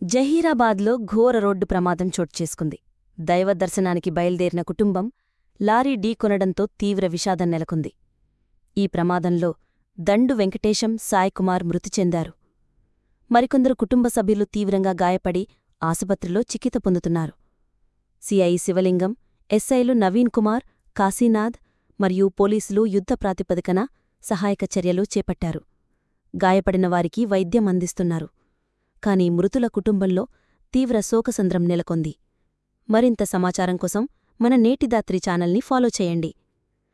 జహీరాబాద్లో ఘోర రోడ్డు ప్రమాదం చోటు చేసుకుంది దైవ దర్శనానికి బయల్దేరిన కుటుంబం లారీ ఢీకొనడంతో తీవ్ర విషాదం నెలకొంది ఈ ప్రమాదంలో దండు వెంకటేశం సాయ్కుమార్ మృతి చెందారు మరికొందరు కుటుంబ సభ్యులు తీవ్రంగా గాయపడి ఆసుపత్రిలో చికిత్స పొందుతున్నారు సిఐ శివలింగం ఎస్ఐలు నవీన్ కుమార్ కాశీనాథ్ మరియు పోలీసులు యుద్ధ ప్రాతిపదికన సహాయక చర్యలు చేపట్టారు గాయపడిన వారికి వైద్యం అందిస్తున్నారు కాని మృతుల కుటుంబంలో తీవ్ర శోకసంద్రం నెలకొంది మరింత సమాచారం కోసం మన నేటిదాత్రి ఛానల్ని ఫాలో చేయండి